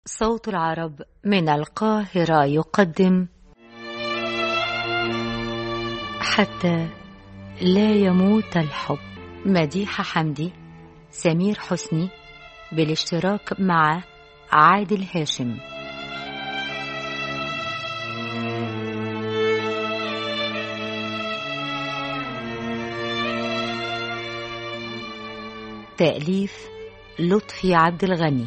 صوت العرب من القاهرة يقدم حتى لا يموت الحب مديحة حمدي سمير حسني بالاشتراك مع عادل هاشم تأليف لطفي عبد الغني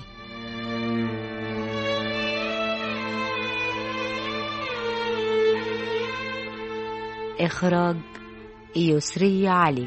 إخراج يسري علي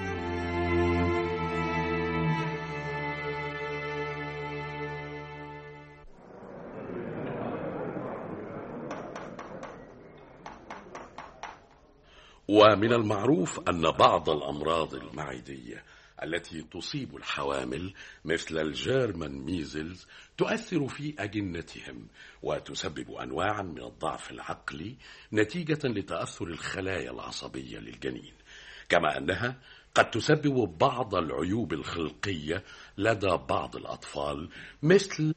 ومن المعروف أن بعض الأمراض المعدية التي تصيب الحوامل مثل الجيرمان ميزلز تؤثر في أجنتهم وتسبب أنواعا من الضعف العقلي نتيجة لتأثر الخلايا العصبية للجنين كما أنها قد تسبب بعض العيوب الخلقية لدى بعض الأطفال مثل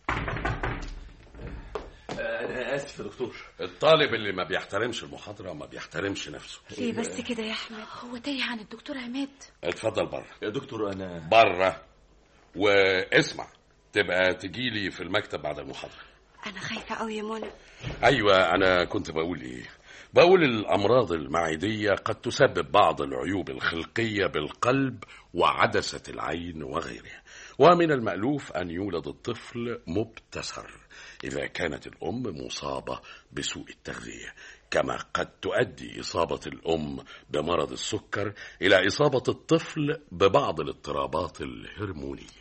أنا آسف يا دكتور الطالب اللي ما بيحترمش المحاضرة ما بيحترمش نفسه ليه بس كده يا احمد هو تايه عن الدكتور عماد اتفضل بره يا دكتور أنا بره واسمع تبقى تجيلي في المكتب بعد المحاضرة انا خايفه قوي يا منى أيوة أنا كنت بقول إيه بقول الأمراض المعدية قد تسبب بعض العيوب الخلقية بالقلب وعدسة العين وغيرها ومن المألوف أن يولد الطفل مبتسر إذا كانت الأم مصابة بسوء التغذية كما قد تؤدي إصابة الأم بمرض السكر إلى إصابة الطفل ببعض الاضطرابات الهرمونية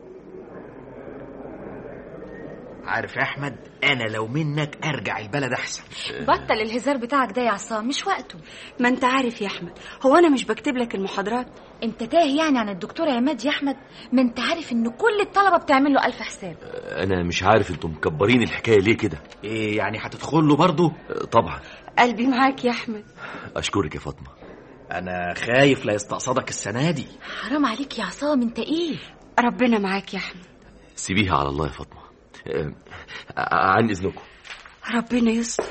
عارف يا احمد انا لو منك ارجع البلد احسن بطل الهزار بتاعك ده يا عصام مش وقته ما انت عارف يا احمد هو انا مش بكتب لك المحاضرات انت تايه يعني عن الدكتور عماد يا احمد ما انت عارف ان كل الطلبه بتعمل له الف حساب أنا مش عارف أنتم مكبرين الحكاية ليه كده ايه يعني هتدخل له برضه طبعا قلبي معاك يا احمد أشكرك يا فاطمة انا خايف لا يستقصدك السنه دي حرام عليك يا عصام انت ايه ربنا معاك يا احمد سيبيها على الله يا فاطمة آه، عن إذنكم ربنا يستر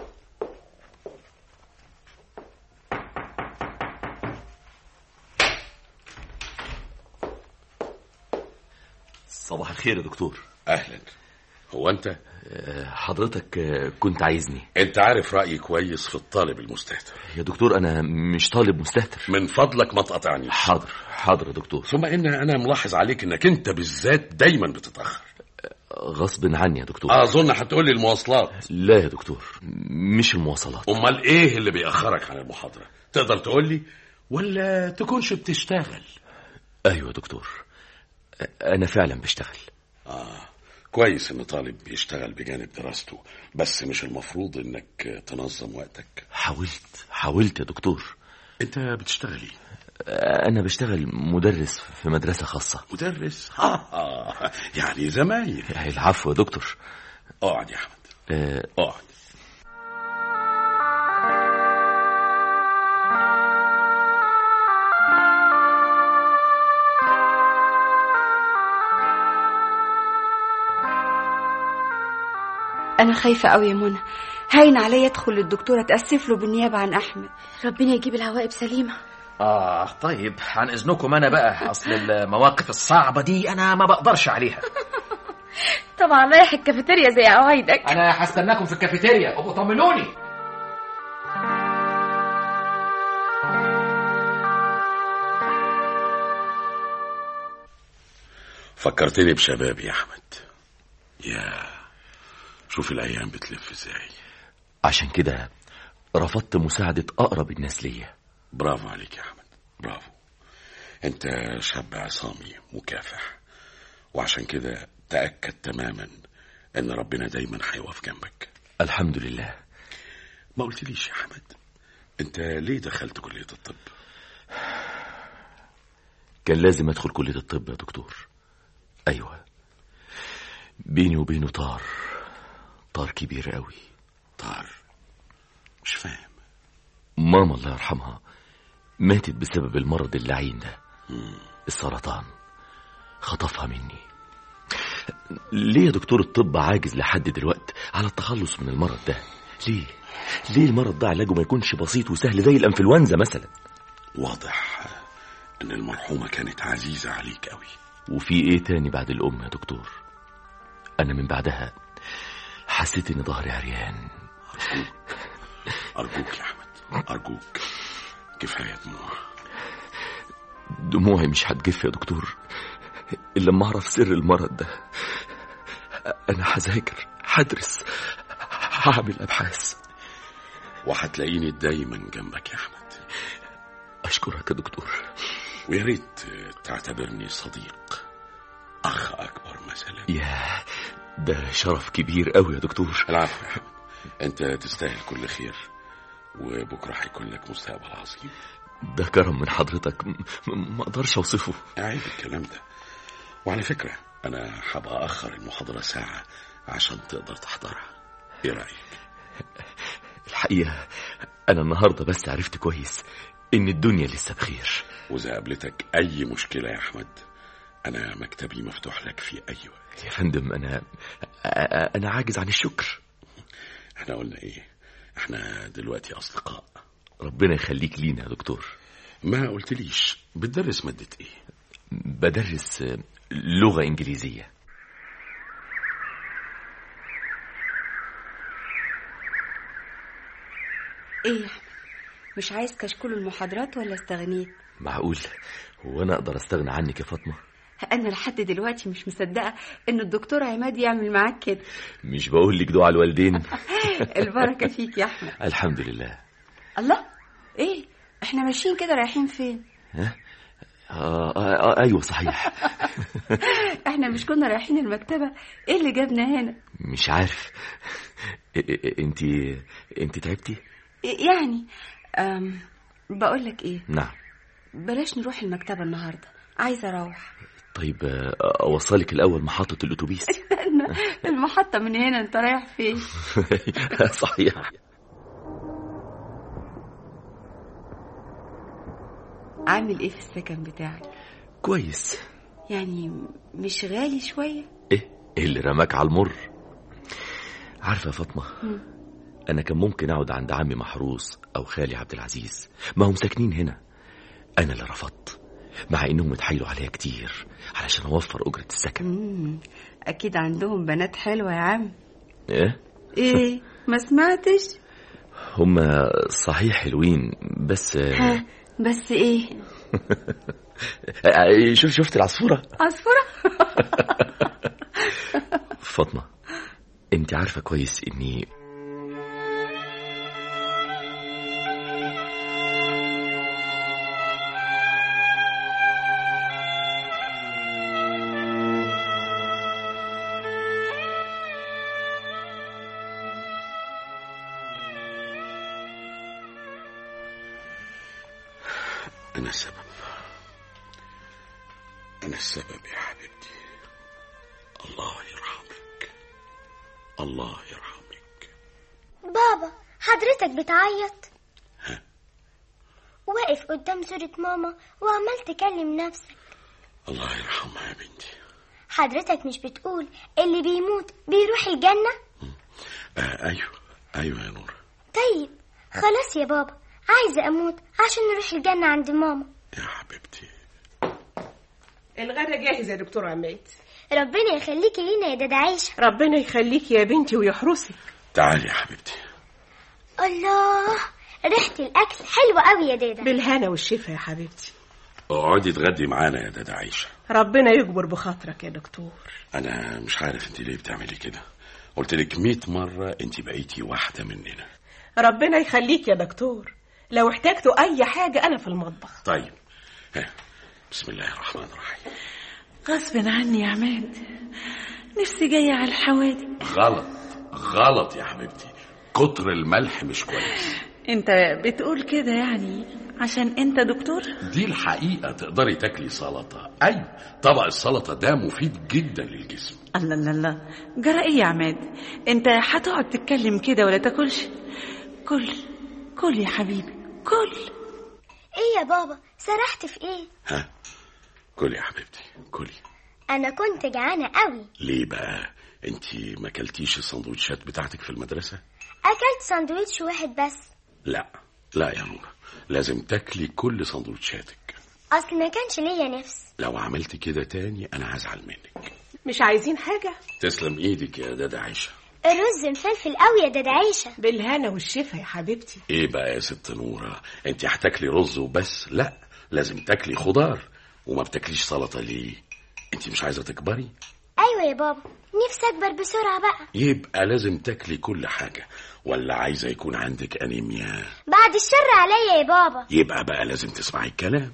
صباح الخير يا دكتور أهلا هو أنت آه، حضرتك آه، كنت عايزني أنت عارف رأيي كويس في الطالب المستهتر يا دكتور أنا مش طالب مستهتر من فضلك ما تقطعنيش حاضر حاضر يا دكتور ثم ان انا ملاحظ عليك انك انت بالذات دايما بتتاخر غصب عني يا دكتور اظن هتقول لي المواصلات لا يا دكتور مش المواصلات امال ايه اللي بيأخرك عن المحاضره تقدر تقول لي ولا تكونش بتشتغل أيوة يا دكتور أنا فعلا بشتغل اه كويس ان طالب بيشتغل بجانب دراسته بس مش المفروض انك تنظم وقتك حاولت حاولت يا دكتور انت بتشتغل ايه أنا بشتغل مدرس في مدرسة خاصة مدرس آه. يعني زمايل العفو يا دكتور اقعد يا احمد آه، اقعد انا خايفه قوي يا منى هين عليا ادخل للدكتور اتاسف له بالنيابه عن احمد ربنا يجيب العواقب سليمه اه طيب عن اذنكم انا بقى اصل المواقف الصعبه دي انا ما بقدرش عليها طبعا رايح الكافيتيريا زي عوايدك انا هستناكم في الكافيتيريا ابقوا طمنوني فكرتني بشبابي يا احمد يا شوف الايام بتلف ازاي عشان كده رفضت مساعدة أقرب الناس ليا برافو عليك يا احمد برافو انت شاب عصامي مكافح وعشان كده تاكد تماما ان ربنا دايما هيقف جنبك الحمد لله ما قلتليش يا احمد انت ليه دخلت كليه الطب كان لازم أدخل كلية الطب يا دكتور أيوة بيني وبينه طار طار كبير قوي طار مش فاهم ماما الله يرحمها ماتت بسبب المرض اللعين ده السرطان خطفها مني ليه يا دكتور الطب عاجز لحد دلوقتي على التخلص من المرض ده ليه ليه المرض ده علاجه ما يكونش بسيط وسهل زي الانفلونزا مثلا واضح ان المرحومة كانت عزيزة عليك قوي وفي ايه تاني بعد الام يا دكتور انا من بعدها حسيت ان ظهري عريان ارجوك يا احمد ارجوك كفاية دموع دموعي مش هتجف يا دكتور الا لما اعرف سر المرض ده انا هذاكر هدرس هعمل ابحاث وهتلاقيني دايما جنبك يا احمد اشكرك يا دكتور ويا ريت تعتبرني صديق اخ اكبر مثلا يا ده شرف كبير قوي يا دكتور العفو يا احمد انت تستاهل كل خير وبكره هيكون لك مستقبل عظيم ده كرم من حضرتك م- م- ما اقدرش اوصفه عيب الكلام ده وعلى فكرة أنا هبقى أخر المحاضرة ساعة عشان تقدر تحضرها إيه رأيك؟ الحقيقه انا النهارده بس عرفت كويس ان الدنيا لسه بخير وإذا قابلتك أي مشكلة يا أحمد أنا مكتبي مفتوح لك في أي وقت يا فندم انا أ- انا عاجز عن الشكر إحنا قلنا إيه؟ إحنا دلوقتي أصدقاء ربنا يخليك لينا يا دكتور ما قلتليش بتدرس مادة إيه؟ بدرس لغه انجليزيه ايه يا احمد مش عايز كشكول المحاضرات ولا استغنيت معقول هو انا اقدر استغنى عنك يا فاطمه انا لحد دلوقتي مش مصدقه ان الدكتور عماد يعمل معاك كده مش بقول لك دعاء الوالدين البركه فيك يا احمد الحمد لله الله ايه احنا ماشيين كده رايحين فين آه, آه, آه ايوه صحيح احنا مش كنا رايحين المكتبه ايه اللي جابنا هنا مش عارف انت انت تعبتي إيه يعني أم بقول لك ايه نعم بلاش نروح المكتبه النهارده عايزه اروح طيب آه، اوصلك الاول محطه الاتوبيس المحطه من هنا انت رايح فين صحيح عامل ايه في السكن بتاعك كويس يعني مش غالي شويه ايه إيه اللي رماك على المر عارفه يا فاطمه انا كان ممكن اقعد عند عمي محروس او خالي عبد العزيز ما هم ساكنين هنا انا اللي رفضت مع انهم اتحايلوا عليا كتير علشان اوفر اجره السكن مم. اكيد عندهم بنات حلوه يا عم ايه ايه ما سمعتش هم صحيح حلوين بس ها بس ايه آه، شوف شفت العصفوره عصفوره فاطمه انت عارفه كويس اني أنا السبب أنا السبب يا حبيبتي الله يرحمك الله يرحمك بابا حضرتك بتعيط واقف قدام صورة ماما وعمال تكلم نفسك الله يرحمها يا بنتي حضرتك مش بتقول اللي بيموت بيروح الجنة آه أيوه أيوه يا نور طيب خلاص يا بابا عايزة أموت عشان نروح الجنة عند ماما يا حبيبتي الغدا جاهز يا دكتور عماد ربنا يخليكي لينا يا دادا عيشة ربنا يخليك يا بنتي ويحرسك تعالي يا حبيبتي الله ريحة الأكل حلوة قوي يا دادا بالهنا والشفا يا حبيبتي اقعدي اتغدي معانا يا دادا عيشة ربنا يجبر بخاطرك يا دكتور أنا مش عارف أنت ليه بتعملي كده قلت لك 100 مرة أنت بقيتي واحدة مننا ربنا يخليك يا دكتور لو احتجتوا اي حاجة انا في المطبخ طيب ها. بسم الله الرحمن الرحيم غصب عني يا عماد نفسي جاية على الحوادق غلط غلط يا حبيبتي كتر الملح مش كويس انت بتقول كده يعني عشان انت دكتور دي الحقيقة تقدري تاكلي سلطة أيوة طبق السلطة ده مفيد جدا للجسم الله الله الله جرى ايه يا عماد انت هتقعد تتكلم كده ولا تاكلش كل كل يا حبيبي كل إيه يا بابا سرحت في إيه ها كلي يا حبيبتي كلي انا كنت جعانه قوي ليه بقى انت ما كلتيش السندوتشات بتاعتك في المدرسة اكلت ساندويتش واحد بس لا لا يا نورة لازم تاكلي كل سندوتشاتك اصل ما كانش ليا نفس لو عملت كده تاني انا هزعل منك مش عايزين حاجة تسلم ايدك يا دادا عيشة الرز مفلفل قوي يا دادا عيشه بالهنا والشفا يا حبيبتي ايه بقى يا ست نورة انت هتاكلي رز وبس لا لازم تاكلي خضار وما بتاكليش سلطة ليه انت مش عايزة تكبري ايوه يا بابا نفسي اكبر بسرعه بقى يبقى لازم تاكلي كل حاجة ولا عايزة يكون عندك أنيميا بعد الشر عليا يا بابا يبقى بقى لازم تسمعي الكلام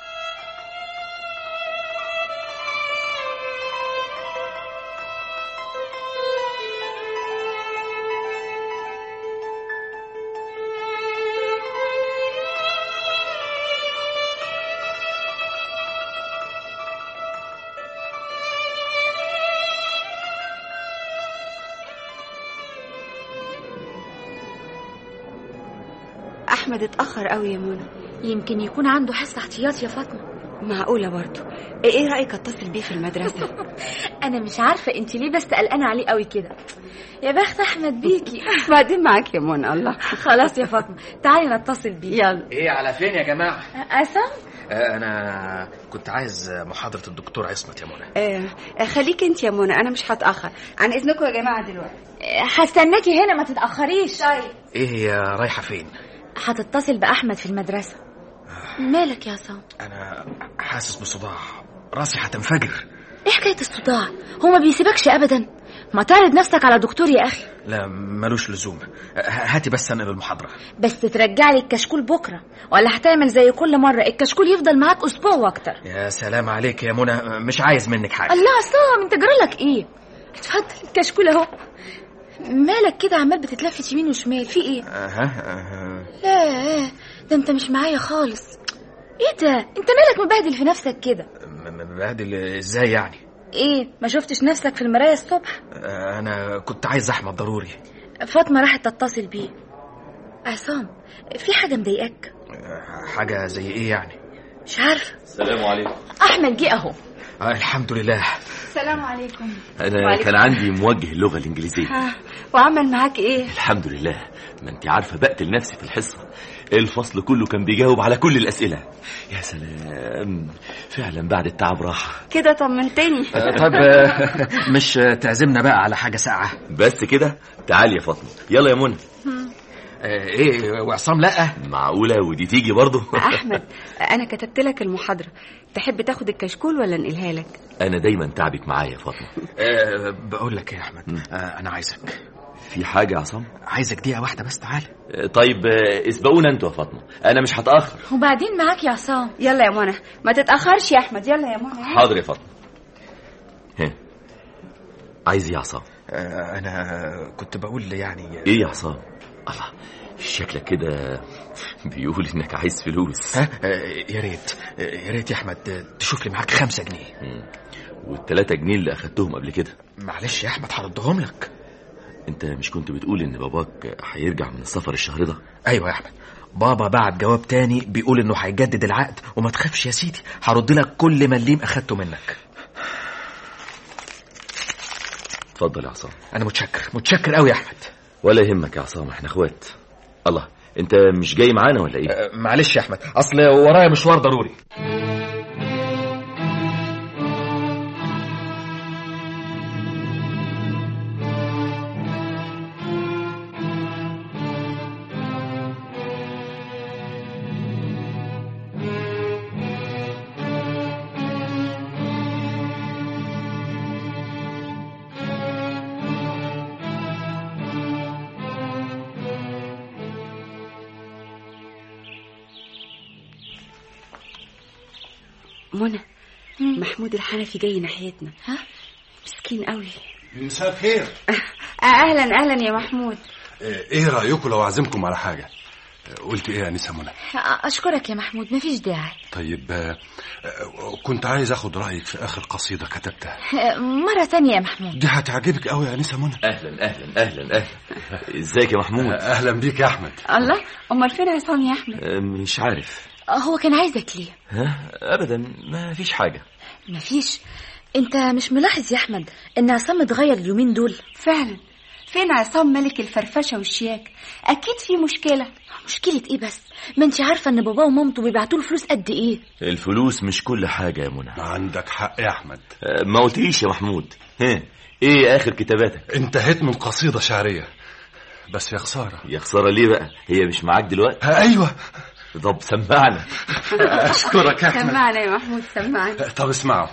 احمد اتاخر قوي يا منى يمكن يكون عنده حس احتياطي يا فاطمه معقوله برضه ايه رايك اتصل بيه في المدرسه انا مش عارفه انت ليه بس قلقانه عليه قوي كده يا بخت احمد بيكي بعدين معاك يا منى الله خلاص يا فاطمه تعالي نتصل بيه يلا ايه على فين يا جماعه اسام آه، انا كنت عايز محاضره الدكتور عصمت يا منى آه خليك انت يا منى انا مش هتاخر عن اذنكم يا جماعه دلوقتي هستناكي هنا ما تتاخريش طيب ايه هي رايحه فين هتتصل باحمد في المدرسه مالك يا عصام انا حاسس بصداع راسي هتنفجر ايه حكايه الصداع هو ما بيسيبكش ابدا ما تعرض نفسك على دكتور يا اخي لا ملوش لزوم آه، هاتي بس انقل المحاضره بس ترجع لي الكشكول بكره ولا هتعمل زي كل مره الكشكول يفضل معاك اسبوع واكتر يا سلام عليك يا منى مش عايز منك حاجه الله عصام انت جرالك ايه اتفضل الكشكول اهو مالك كده عمال بتتلفت يمين وشمال في ايه اها اها لا ده انت مش معايا خالص ايه ده انت مالك مبهدل في نفسك كده م- م- مبهدل ازاي يعني ايه ما شفتش نفسك في المرايه الصبح آه، انا كنت عايز احمد ضروري فاطمه راحت تتصل بيه عصام في حاجه مضايقاك آه، حاجه زي ايه يعني مش عارفه السلام عليكم احمد جه اهو آه الحمد لله السلام عليكم انا وعليكم كان عندي موجه اللغه الانجليزيه ها وعمل معاك ايه الحمد لله ما انت عارفه بقتل نفسي في الحصه الفصل كله كان بيجاوب على كل الاسئله يا سلام فعلا بعد التعب راحه كده طمنتني آه، طب آه، مش آه، تعزمنا بقى على حاجه ساقعه بس كده تعالي يا فاطمه يلا يا منى آه، ايه وعصام لا معقوله ودي تيجي برضه احمد انا كتبت لك المحاضره تحب تاخد الكشكول ولا انقلها لك انا دايما تعبك معايا يا فاطمه آه، بقول لك يا احمد آه، انا عايزك في حاجه يا عصام عايزك دقيقه واحده بس تعالى طيب آه، اسبقونا انتوا يا فاطمه انا مش هتاخر وبعدين معاك يا عصام يلا يا منى ما تتاخرش يا احمد يلا يا منى حاضر يا فاطمه ها عايز ايه يا عصام آه، انا كنت بقول يعني ايه يا عصام الله شكلك كده بيقول انك عايز فلوس ها آه، يا ريت آه، يا ريت يا احمد آه، تشوف لي معاك خمسة جنيه مم. والتلاتة جنيه اللي اخدتهم قبل كده معلش يا احمد هردهم لك انت مش كنت بتقول ان باباك هيرجع من السفر الشهر ده ايوه يا احمد بابا بعت جواب تاني بيقول انه هيجدد العقد وما تخافش يا سيدي هرد لك كل مليم اخدته منك اتفضل يا عصام انا متشكر متشكر قوي يا احمد ولا يهمك يا عصام احنا اخوات الله انت مش جاي معانا ولا ايه آه، معلش يا احمد اصل ورايا مشوار ضروري منى محمود الحنفي جاي ناحيتنا ها؟ مسكين قوي مساء الخير اهلا اهلا يا محمود ايه رايكم لو اعزمكم على حاجه قلت ايه يا انسه منى اشكرك يا محمود مفيش داعي طيب آه، آه، كنت عايز اخد رايك في اخر قصيده كتبتها مره تانية يا محمود دي هتعجبك قوي يا انسه منى اهلا اهلا اهلا اهلا ازيك يا محمود اهلا بيك يا احمد الله امال فين عصام يا احمد اه، مش عارف هو كان عايزك ليه ها ابدا ما فيش حاجه مفيش انت مش ملاحظ يا احمد ان عصام اتغير اليومين دول فعلا فين عصام ملك الفرفشه والشياكه اكيد في مشكله مشكله ايه بس ما انت عارفه ان باباه ومامته بيبعتوا له فلوس قد ايه الفلوس مش كل حاجة يا منى عندك حق يا أحمد آه، ما قلتليش يا محمود ها ايه اخر كتاباتك انتهيت من قصيدة شعرية بس يا خسارة يا خسارة ليه بقى هي مش معاك دلوقتي ها أيوة طب سمعنا أشكرك يا أحمد سمعنا يا محمود سمعنا طب اسمعوا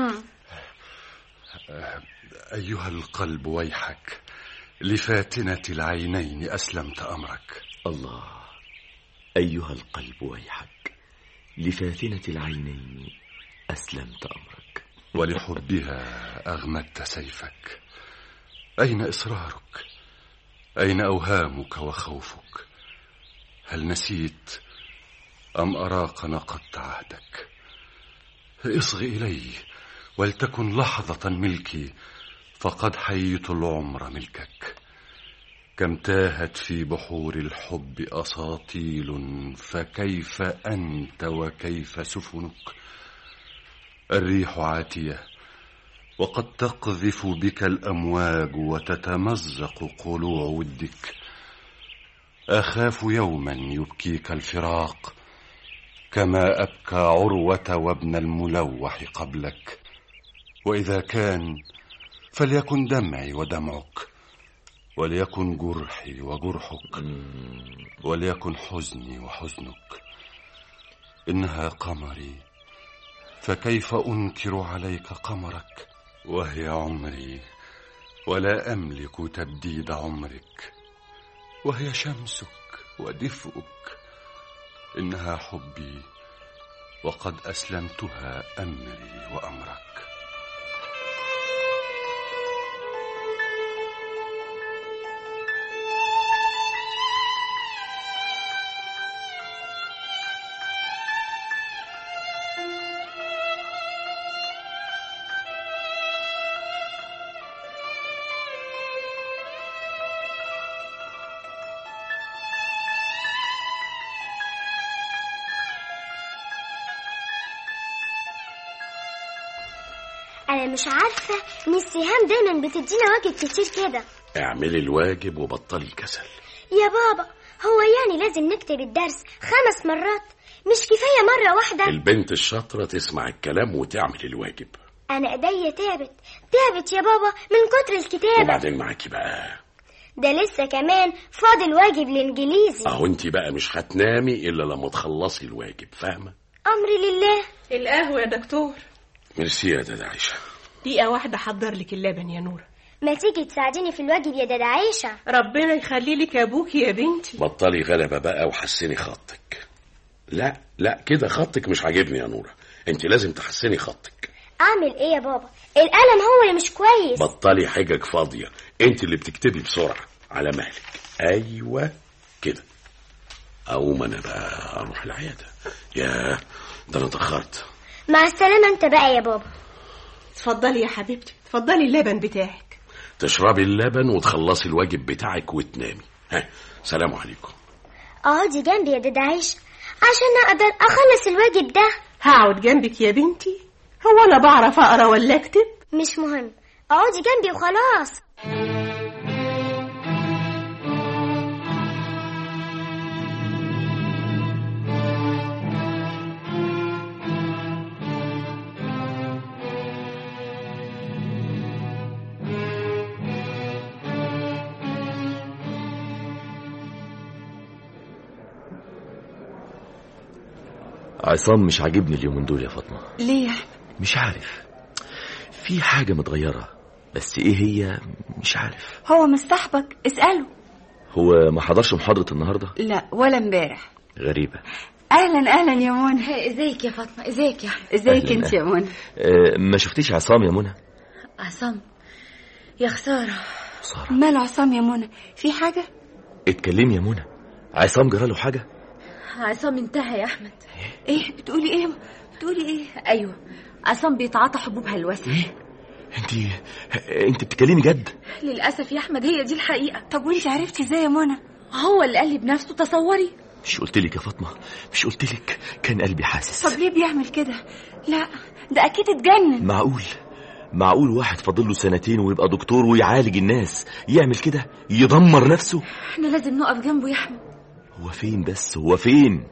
أيها القلب ويحك لفاتنة العينين أسلمت أمرك الله أيها القلب ويحك لفاتنة العينين أسلمت أمرك ولحبها أغمدت سيفك أين إصرارك أين أوهامك وخوفك هل نسيت أم أراك نقضت عهدك اصغ إلي ولتكن لحظة ملكي فقد حييت العمر ملكك كم تاهت في بحور الحب أساطيل فكيف أنت وكيف سفنك الريح عاتية وقد تقذف بك الأمواج وتتمزق قلوع ودك أخاف يوما يبكيك الفراق كما أبكى عروة وابن الملوح قبلك وإذا كان فليكن دمعي ودمعك وليكن جرحي وجرحك وليكن حزني وحزنك إنها قمري فكيف أنكر عليك قمرك وهي عمري ولا أملك تبديد عمرك وهي شمسك ودفئك إنها حبي وقد أسلمتها أمري وأمرك انا مش عارفه ان السهام دايما بتدينا واجب كتير كده اعملي الواجب وبطلي الكسل يا بابا هو يعني لازم نكتب الدرس خمس مرات مش كفايه مره واحده البنت الشاطرة تسمع الكلام وتعمل الواجب انا ايديا تعبت تعبت يا بابا من كتر الكتابه وبعدين معاكي بقى ده لسه كمان فاضل واجب الانجليزي اهو انت بقى مش هتنامي الا لما تخلصي الواجب فاهمة امري لله القهوة يا دكتور ميرسي يا دادا عيشة دقيقة واحدة حضر لك اللبن يا نورة ما تيجي تساعديني في الواجب يا دادا عيشه ربنا يخلي لك ابوكي يا بنتي بطلي غلبة بقى وحسني خطك لا لا كده خطك مش عاجبني يا نورة انت لازم تحسني خطك اعمل ايه يا بابا القلم هو اللي مش كويس بطلي حجج فاضية انت اللي بتكتبي بسرعة على مهلك ايوه كده اقوم انا بقى اروح العيادة يا ده انا اتأخرت مع السلامه انت بقى يا بابا اتفضلي يا حبيبتي اتفضلي اللبن بتاعك تشربي اللبن وتخلصي الواجب بتاعك وتنامي ها سلام عليكم اقعدي جنبي يا دادا عيشه عشان اقدر اخلص الواجب ده هقعد جنبك يا بنتي هو انا بعرف اقرا ولا اكتب مش مهم اقعدي جنبي وخلاص عصام مش عاجبني اليومين دول يا فاطمة ليه يا احمد مش عارف في حاجة متغيرة بس ايه هي مش عارف هو مش صاحبك اساله هو ما حضرش محاضرة النهاردة لا ولا امبارح غريبة اهلا اهلا يا منى ازيك يا فاطمه ازيك يا احمد ازيك أهلاً، انت يا منى أه ما شفتيش عصام يا منى عصام يا خساره خسارة مال عصام يا منى في حاجه اتكلمي يا منى عصام جراله حاجة عصام انتهى يا احمد ايه بتقولي ايه بتقولي ايه ايوه عصام بيتعاطى حبوب هلوسه انت انت بتتكلمي جد للاسف يا احمد هي دي الحقيقه طب وانت عرفتي ازاي يا منى هو اللي قال لي بنفسه تصوري مش قلت لك يا فاطمة مش قلت لك كان قلبي حاسس طب ليه بيعمل كده لا ده اكيد اتجنن معقول معقول واحد فاضل له سنتين ويبقى دكتور ويعالج الناس يعمل كده يدمر نفسه احنا لازم نقف جنبه يا احمد هو فين بس هو فين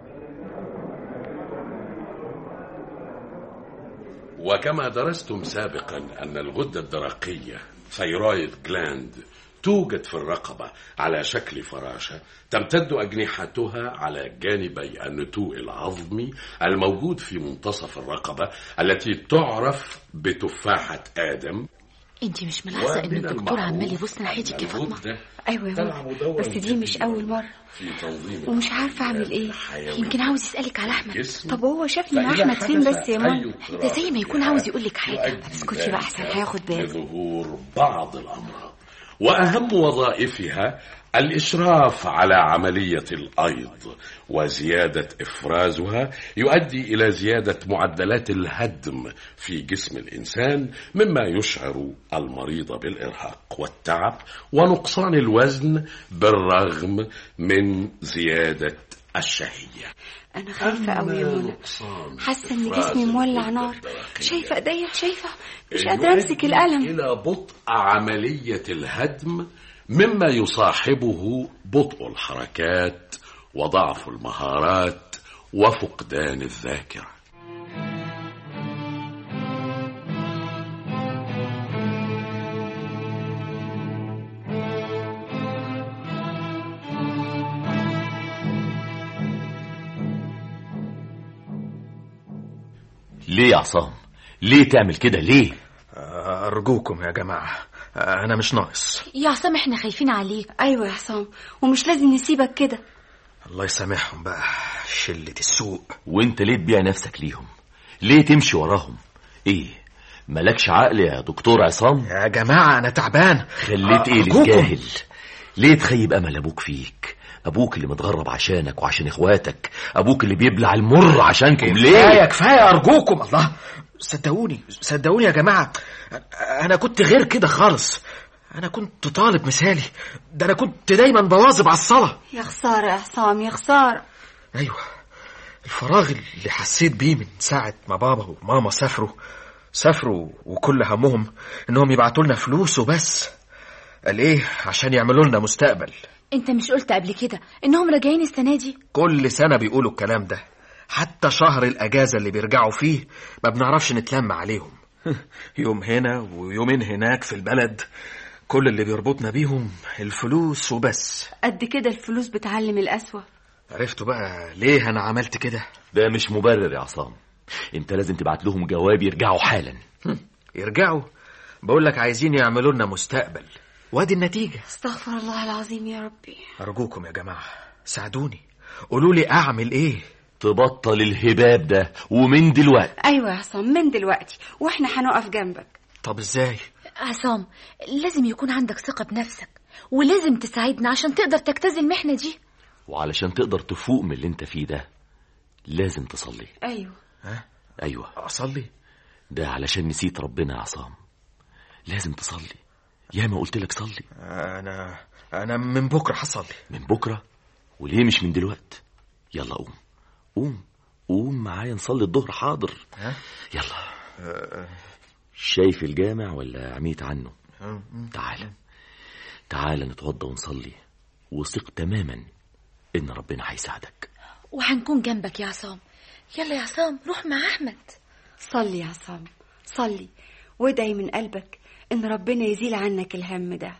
وكما درستم سابقا أن الغدة الدرقية ثيرويد جلاند توجد في الرقبة على شكل فراشة تمتد أجنحتها على جانبي النتوء العظمي الموجود في منتصف الرقبة التي تعرف بتفاحة آدم انت مش ملاحظه ان ومن الدكتور عمال المعروف يبص ناحيتك يا أن فاطمه الغدة ايوه يا تلعب ماما دورا بس دي مش كبيرا اول مره في تنظيم ومش عارفه اعمل ايه الحيوي يمكن عاوز يسالك على احمد الجسم. طب هو شافني مع فإذا احمد فين حدث بس يا أي ماما اضطراب ده زي ما يكون عاوز يقول لك حاجة. يؤدي اسكتي بقى ذلك أحسن، هياخد باله. لظهور بعض الأمراض وأهم وظائفها الإشراف على عملية الأيض وزيادة إفرازها يؤدي إلى زيادة معدلات الهدم في جسم الإنسان مما يشعر المريض بالإرهاق والتعب ونقصان الوزن بالرغم من زيادة الشهية انا خايفه قوي يا منى نقصان حاسه ان إفراز جسمي مولع الغدة نار الدرقية شايفه ايديا شايفه مش قادره امسك يؤدي القلم إلى بطء عملية الهدم مما يصاحبه بطء الحركات وضعف المهارات وفقدان الذاكرة ليه يا عصام ليه تعمل كده ليه أرجوكم يا جماعة أنا مش ناقص يا عصام احنا خايفين عليك ايوه يا حسام ومش لازم نسيبك كده الله يسامحهم بقى شلة السوق وانت ليه تبيع نفسك ليهم ليه تمشي وراهم ايه مالكش عقل يا دكتور عصام يا جماعة أنا تعبان خليت ايه أرجوكم. للجاهل ليه تخيب امل ابوك فيك ابوك اللي متغرب عشانك وعشان اخواتك ابوك اللي بيبلع المر عشانكم كفاية ليه كفاية أرجوكم الله صدقوني صدقوني يا جماعة أنا كنت غير كده خالص أنا كنت طالب مثالي ده أنا كنت دايما بواظب على الصلاة يا خساره يا حسام يا خساره أيوة الفراغ اللي حسيت بيه من ساعة ما بابا وماما سافروا سافروا وكل همهم إنهم يبعتوا لنا فلوس وبس قال إيه عشان يعملوا لنا مستقبل انت مش قلت قبل كده انهم راجعين السنه دي كل سنة بيقولوا الكلام ده حتى شهر الأجازة اللي بيرجعوا فيه ما بنعرفش نتلم عليهم يوم هنا ويومين هناك في البلد كل اللي بيربطنا بيهم الفلوس وبس قد كده الفلوس بتعلم القسوه عرفتوا بقى ليه أنا عملت كده ده مش مبرر يا عصام انت لازم تبعت لهم جواب يرجعوا حالا يرجعوا بقول لك عايزين يعملوا لنا مستقبل وادي النتيجة استغفر الله العظيم يا ربي أرجوكم يا جماعة ساعدوني قولوا لي أعمل إيه تبطل الهباب ده ومن دلوقتي ايوه يا حسام من دلوقتي واحنا هنقف جنبك طب إزاي عصام لازم يكون عندك ثقه بنفسك ولازم تساعدنا عشان تقدر تجتاز المحنه دي وعلشان تقدر تفوق من اللي انت فيه ده لازم تصلي ايوه ايوه أصلي ده علشان نسيت ربنا يا عصام لازم تصلي يا ما قلت لك صلي أنا أنا من بكرة هصلي من بكره وليه مش من دلوقتي يلا قوم قوم قوم معايا نصلي الظهر حاضر ها؟ يلا شايف الجامع ولا عميت عنه تعالى تعالى نتوضى ونصلي وثق تماما ان ربنا هيساعدك وهنكون جنبك يا عصام يلا يا عصام روح مع احمد صلي يا عصام صلي وادعي من قلبك ان ربنا يزيل عنك الهم ده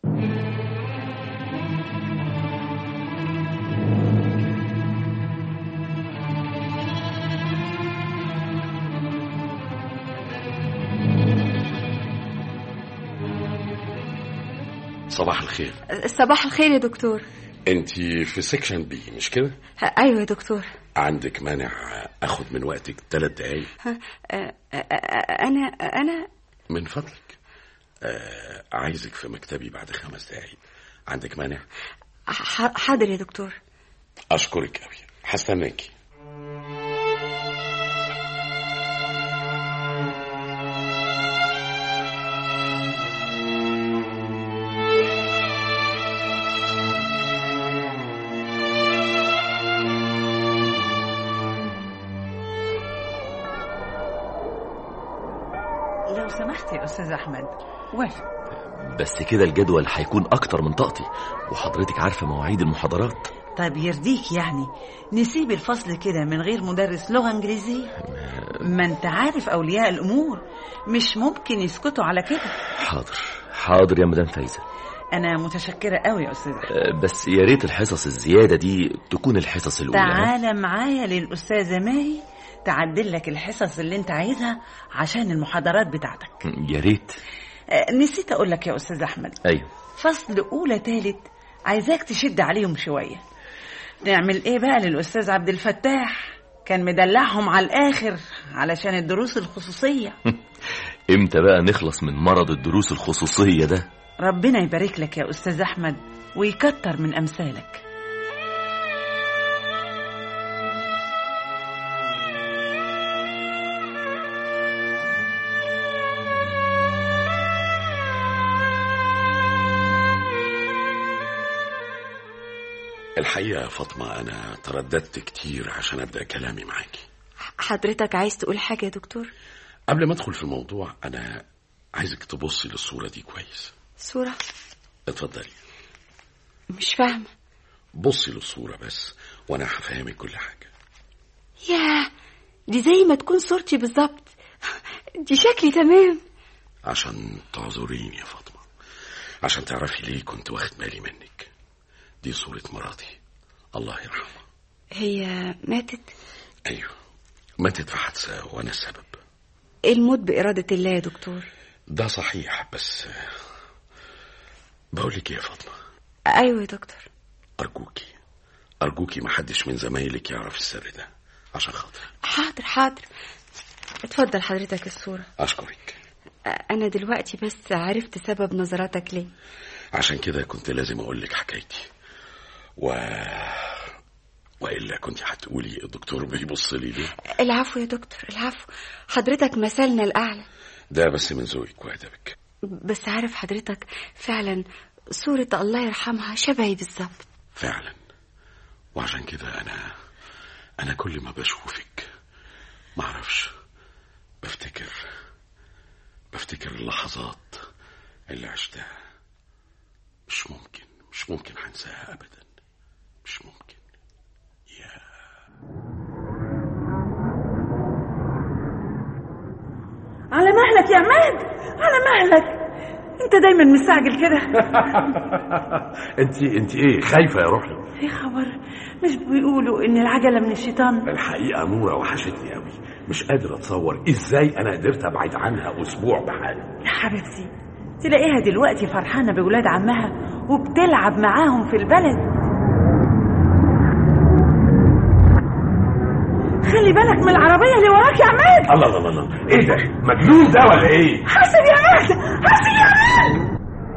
صباح الخير صباح الخير يا دكتور انت في سيكشن بي مش كده ايوه يا دكتور عندك مانع اخد من وقتك ثلاث دقايق ها، آه، آه، آه، انا انا من فضلك آه عايزك في مكتبي بعد خمس دقايق عندك مانع ح- حاضر يا دكتور اشكرك قوي هستناكي لو سمحت أستاذ أحمد وافق بس كده الجدول هيكون أكتر من طاقتي وحضرتك عارفة مواعيد المحاضرات طب يرضيك يعني نسيب الفصل كده من غير مدرس لغة إنجليزية ما أنت عارف أولياء الأمور مش ممكن يسكتوا على كده حاضر حاضر يا مدام فايزة أنا متشكرة قوي يا أستاذ أحمد أه، بس يا ريت الحصص الزيادة دي تكون الحصص الأولى تعالى معايا للأستاذة ماهي تعدل لك الحصص اللي انت عايزها عشان المحاضرات بتاعتك يا ريت آه، نسيت اقول لك يا استاذ احمد أيوه فصل اولى تالت عايزاك تشد عليهم شويه نعمل ايه بقى للاستاذ عبد الفتاح كان مدلعهم على الاخر علشان الدروس الخصوصيه امتى بقى نخلص من مرض الدروس الخصوصية ده ربنا يبارك لك يا استاذ احمد ويكتر من امثالك الحقيقة يا فاطمة أنا ترددت كتير عشان أبدأ كلامي معاكي حضرتك عايز تقول حاجة يا دكتور قبل ما أدخل في الموضوع أنا عايزك تبصي للصورة دي كويس صورة اتفضلي مش فاهمة بصي للصورة بس وأنا هفهمك كل حاجة ياه دي زي ما تكون صورتي بالظبط دي شكلي تمام عشان تعذريني يا فاطمة عشان تعرفي ليه كنت واخد بالي منك دي صورة مراتي الله يرحمها هي ماتت أيوه ماتت في حادثة وأنا السبب الموت بإرادة الله يا دكتور ده صحيح بس بقول لك إيه يا فاطمة أيوة يا دكتور أرجوكي أرجوكي محدش من زمايلك يعرف السر ده عشان خاطري حاضر حاضر اتفضل حضرتك الصورة أشكرك أنا دلوقتي بس عرفت سبب نظراتك ليه عشان كده كنت لازم أقول لك حكايتي و وإلا كنت هتقولي الدكتور بيبص لي ليه العفو يا دكتور العفو حضرتك مثلنا الأعلى ده بس من ذوقك وأدبك بس عارف حضرتك فعلا صورة الله يرحمها شبهي بالظبط فعلا وعشان كده أنا أنا كل ما بشوفك معرفش بفتكر بفتكر اللحظات اللي عشتها مش ممكن مش ممكن هنساها أبدا مش ممكن على مهلك يا عماد على مهلك انت دايما مستعجل كده انت انت ايه خايفه يا روحي يا خبر مش بيقولوا ان العجله من الشيطان الحقيقه نوره وحشتني قوي مش قادر اتصور ازاي انا قدرت ابعد عنها اسبوع بحاله يا حبيبتي تلاقيها دلوقتي فرحانه بولاد عمها وبتلعب معاهم في البلد خلي بالك من العربيه اللي وراك يا عماد الله الله الله ايه ده مجنون ده ولا ايه حاسب يا عماد حاسب يا عماد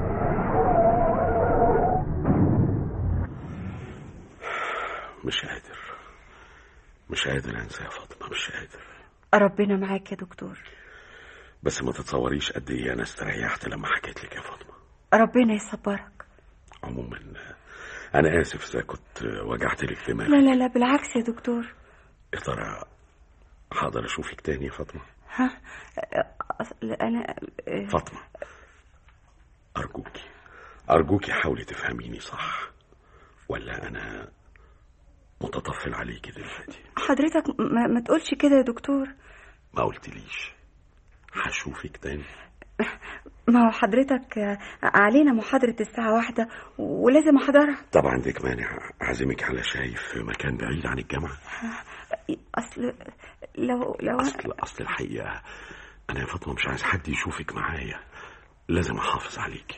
مش قادر مش قادر أنسى يا فاطمة مش قادر ربنا معاك يا دكتور بس ما تتصوريش قد إيه أنا استريحت لما حكيت لك يا فاطمة ربنا يصبرك عموما أنا آسف إذا كنت وجعت لك دماغك لا لا لا بالعكس يا دكتور يا ترى حاضر أشوفك تاني يا فاطمة ها أصل أنا فاطمة أرجوكي أرجوكي حاولي تفهميني صح ولا أنا متطفل عليكي دلوقتي حضرتك ما, ما تقولش كده يا دكتور ما قلتليش هشوفك تاني ما هو حضرتك علينا محاضرة الساعة واحدة ولازم أحضرها طبعا عندك مانع أعزمك على شاي في مكان بعيد عن الجامعة أصل لو لو أصل أصل الحقيقة أنا يا فاطمة مش عايز حد يشوفك معايا لازم أحافظ عليكي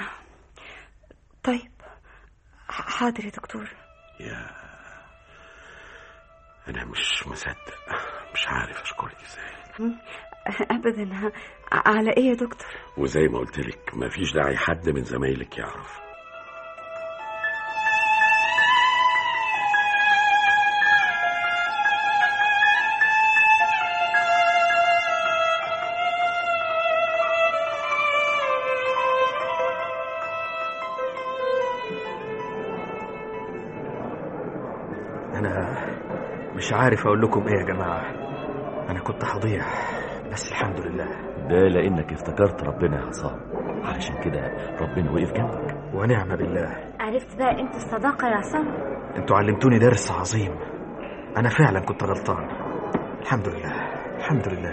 طيب حاضر يا دكتور يا أنا مش مصدق مش عارف أشكرك إزاي أبدا على إيه يا دكتور وزي ما قلت لك مفيش داعي حد من زمايلك يعرف أنا مش عارف أقول لكم إيه يا جماعة أنا كنت هضيع بس الحمد لله ده لانك افتكرت ربنا يا عصام علشان كده ربنا وقف جنبك ونعم بالله عرفت بقى قيمة الصداقة يا عصام انتوا علمتوني درس عظيم انا فعلا كنت غلطان الحمد لله الحمد لله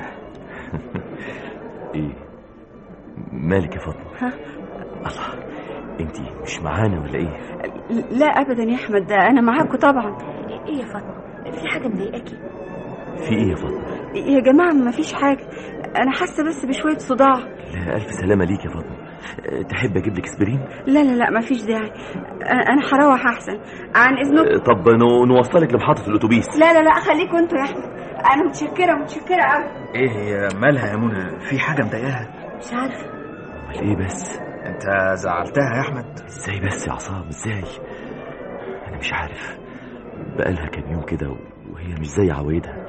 ايه مالك يا فاطمه ها؟ الله انت مش معانا ولا ايه لا ابدا يا احمد ده انا معاكم طبعا ايه يا فاطمة في حاجة مضايقاكي في ايه يا فاطمه يا جماعه ما فيش حاجه انا حاسه بس بشويه صداع لا الف سلامه ليك يا فاطمه أه، تحب اجيب لك اسبرين لا لا لا ما فيش داعي انا أنا هروح احسن عن اذنكم أه، طب نو- نوصلك لمحطه الاتوبيس لا لا لا خليكم انتوا يا احمد انا متشكره متشكره قوي ايه هي مالها يا منى في حاجه مضايقاها مش عارفة امال ايه بس انت زعلتها يا احمد ازاي بس يا عصام ازاي انا مش عارف بقالها كام يوم كده وهي مش زي عوايدها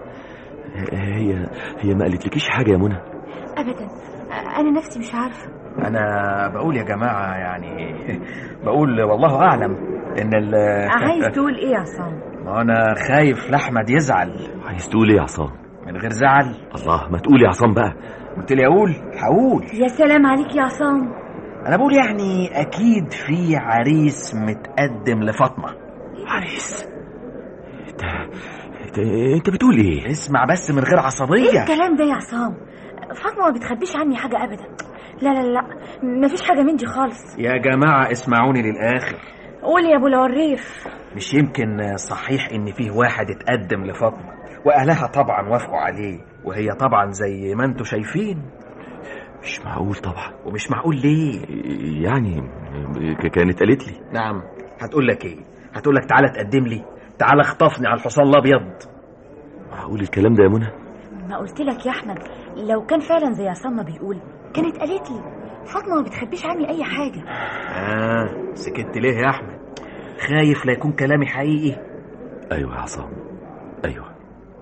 هي هي ما قالتلكيش حاجه يا منى ابدا انا نفسي مش عارفة انا بقول يا جماعه يعني بقول والله اعلم ان ال عايز تقول ايه يا عصام ما انا خايف لاحمد يزعل عايز تقول ايه يا عصام من غير زعل الله ما تقول يا عصام بقى قلت لي اقول هقول يا سلام عليك يا عصام انا بقول يعني اكيد في عريس متقدم لفاطمه عريس انت انت, انت بتقول ايه اسمع بس من غير ايه عصبيه الكلام ده يا عصام فاطمة ما بتخبيش عني حاجة ابدا لا لا لا مفيش حاجة من دي خالص يا جماعه اسمعوني للاخر قول يا ابو العريف مش يمكن صحيح ان فيه واحد اتقدم لفاطمه واهلها طبعا وافقوا عليه وهي طبعا زي ما انتوا شايفين مش معقول طبعا ومش معقول ليه يعني ك- كانت قالت لي نعم هتقول لك ايه هتقول لك تعالى تقدم لي تعالى اخطفني على الحصان الابيض معقول الكلام ده يا منى ما قلت لك يا احمد لو كان فعلا زي عصام ما بيقول كانت قالت لي فاطمة ما بتخبيش عني اي حاجة اه سكت ليه يا احمد خايف لا يكون كلامي حقيقي ايوه يا عصام ايوه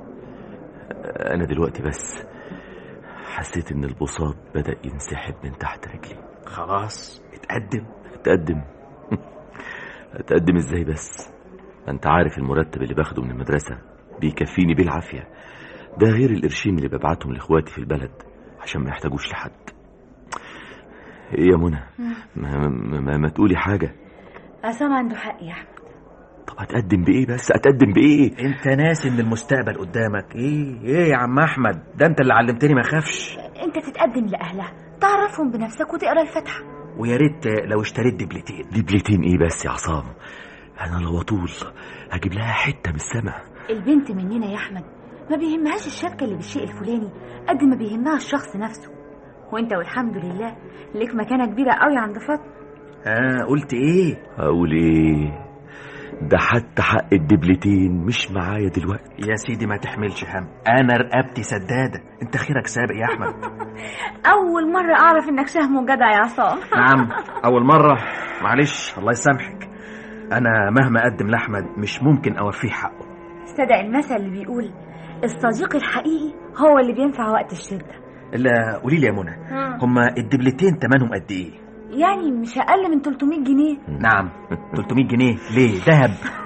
انا دلوقتي بس حسيت ان البساط بدا ينسحب من تحت رجلي خلاص اتقدم اتقدم اتقدم ازاي بس ما انت عارف المرتب اللي باخده من المدرسه بيكفيني بالعافيه ده غير القرشين اللي ببعتهم لاخواتي في البلد عشان ما يحتاجوش لحد ايه يا منى ما, ما, ما, ما تقولي حاجه عصام عنده حق يا احمد طب اتقدم بايه بس اتقدم بايه انت ناسي ان المستقبل قدامك ايه ايه يا عم احمد ده انت اللي علمتني ما اخافش انت تتقدم لاهلها تعرفهم بنفسك وتقرا الفاتحه ويا ريت لو اشتريت دبلتين دبلتين ايه بس يا عصام انا لو اطول هجيب لها حته من السما البنت مننا يا احمد ما بيهمهاش الشبكه اللي بالشيء الفلاني قد ما بيهمها الشخص نفسه وانت والحمد لله ليك مكانه كبيره قوي عند فاطمه اه قلت ايه اقول ايه ده حتى حق الدبلتين مش معايا دلوقتي يا سيدي ما تحملش هم انا رقبتي سداده انت خيرك سابق يا احمد اول مره اعرف انك شهم وجدع يا عصام نعم اول مره معلش الله يسامحك انا مهما اقدم لاحمد مش ممكن اوفيه حقه صدق المثل اللي بيقول الصديق الحقيقي هو اللي بينفع وقت الشده الا قولي لي يا منى هما الدبلتين تمنهم قد ايه يعني مش اقل من 300 جنيه نعم 300 جنيه ليه ذهب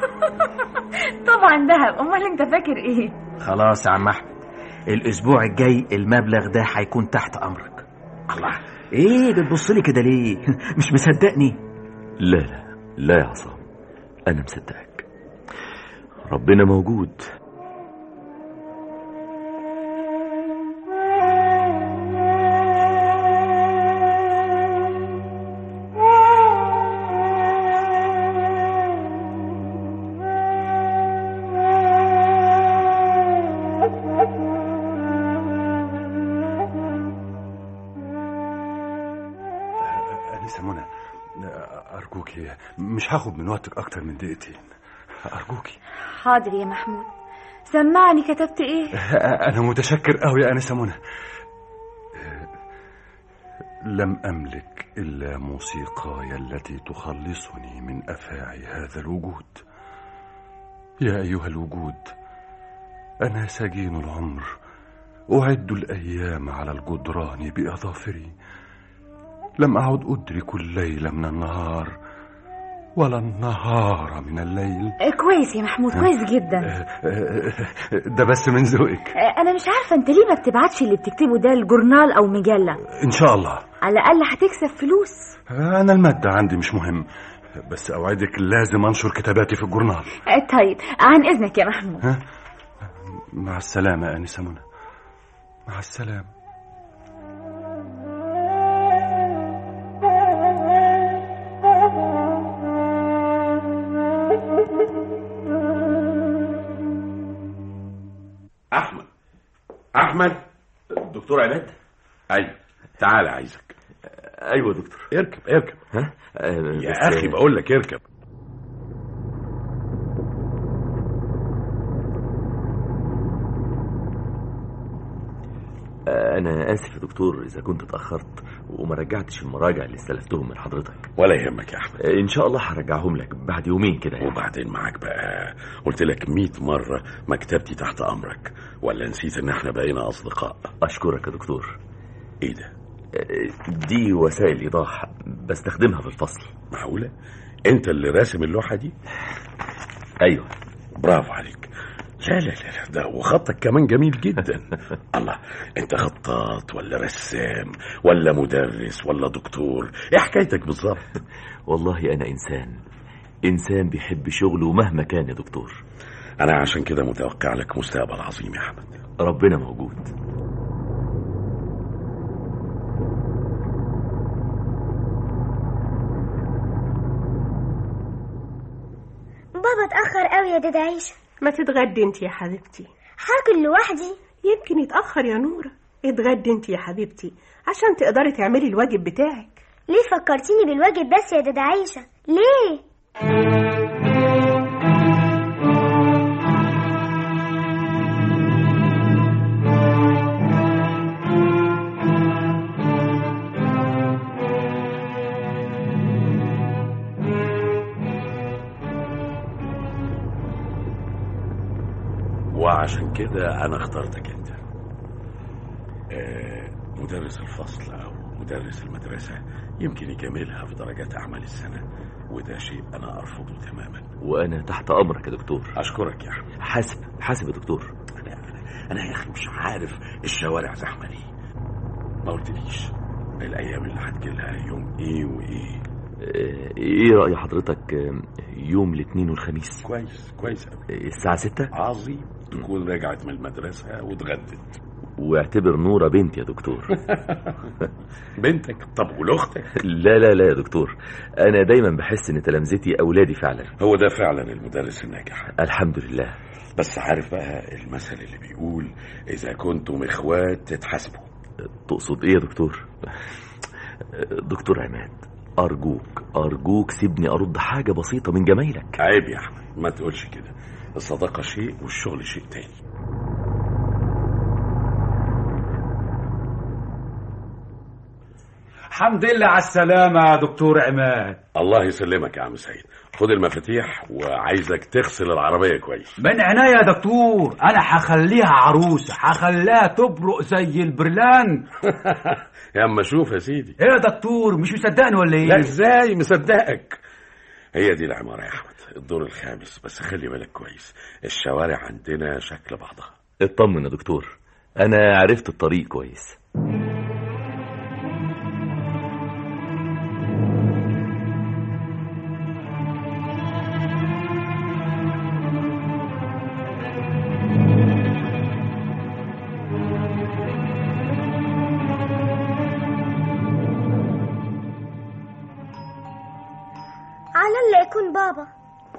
طبعا دهب امال انت فاكر ايه خلاص يا عم احمد الاسبوع الجاي المبلغ ده هيكون تحت امرك الله ايه بتبص لي كده ليه مش مصدقني لا لا لا يا عصام انا مصدقك ربنا موجود أنسة منى أرجوكي مش هاخد من وقتك أكتر من دقيقتين أرجوكي حاضر يا محمود سمعني كتبت ايه أنا متشكر أوي يا أنسة منى لم أملك إلا موسيقاي التي تخلصني من أفاعي هذا الوجود يا أيها الوجود أنا سجين العمر أعد الأيام على الجدران بأظافري لم أعد أدرك الليل من النهار ولا النهار من الليل آه، كويس يا محمود كويس جدا ده بس من ذوقك آه، انا مش عارفه انت ليه ما بتبعتش اللي بتكتبه ده لجورنال او مجله ان شاء الله على الاقل هتكسب فلوس انا المادة عندي مش مهم بس اوعدك لازم انشر كتاباتي في الجورنال آه، طيب عن اذنك يا محمود ها مع السلامة يا انسة منى مع السلامة احمد احمد دكتور عماد ايوه تعال عايزك ايوه يا دكتور اركب اركب ها آه، يا بس- اخي بقول لك اركب آه، انا اسف يا دكتور اذا كنت اتاخرت وما رجعتش المراجع اللي استلفتهم من حضرتك ولا يهمك يا احمد آه، ان شاء الله هرجعهم لك بعد يومين كده يعني. وبعدين معاك بقى قلت لك مئة مرة مكتبتي تحت أمرك ولا نسيت إن إحنا بقينا أصدقاء اشكرك يا دكتور إيه ده؟ آه، دي وسائل ايضاح بستخدمها في الفصل معقولة؟ أنت اللي راسم اللوحة دي؟ ايوه برافو عليك لا لا لا لا، ده وخطك كمان جميل جدا الله انت خطاط ولا رسام ولا مدرس ولا دكتور ايه حكايتك بالظبط والله انا انسان انسان بيحب شغله مهما كان يا دكتور انا عشان كده متوقع لك مستقبل عظيم يا احمد ربنا موجود بابا اتأخر قوي يا دادا عيشة ما تتغدي انت يا حبيبتي هاكل لوحدي يمكن يتأخر يا نورة اتغدي انت يا حبيبتي عشان تقدري تعملي الواجب بتاعك ليه فكرتيني بالواجب بس يا دادا عيشة ليه وعشان كده انا اخترتك انت آه، مدرس الفصل او مدرس المدرسة يمكن يكملها في درجات اعمال السنة وده شيء انا ارفضه تماما وانا تحت امرك يا دكتور اشكرك يا احمد حاسب حاسب يا دكتور انا انا, أنا يا اخي مش عارف الشوارع زحمة ليه ما قلتليش الايام اللي هتجيلها يوم ايه وايه آه، ايه رأي حضرتك آه، يوم الاثنين والخميس كويس كويس قوي الساعة ستة عظيم تكون رجعت من المدرسة واتغدت واعتبر نورة بنت يا دكتور بنتك طب ولاختك لا لا لا يا دكتور انا دايما بحس ان تلامذتي اولادي فعلا هو ده فعلا المدرس الناجح الحمد لله بس عارف بقى المثل اللي بيقول اذا كنتم اخوات تتحاسبوا تقصد ايه يا دكتور دكتور عماد ارجوك ارجوك سيبني ارد حاجة بسيطة من جمايلك عيب يا احمد ما تقولش كده الصداقة شيء والشغل شيء تاني الحمد لله على السلامة يا دكتور عماد الله يسلمك يا عم سيد خد المفاتيح وعايزك تغسل العربية كويس من عناية يا دكتور أنا هخليها عروسة هخليها تبرق زي البرلان يا اما شوف يا سيدي إيه يا دكتور مش مصدقني ولا إيه؟ لا ازاي مصدقك هي دي العمارة يا احمد الدور الخامس بس خلي بالك كويس الشوارع عندنا شكل بعضها اطمن يا دكتور انا عرفت الطريق كويس على اللي يكون بابا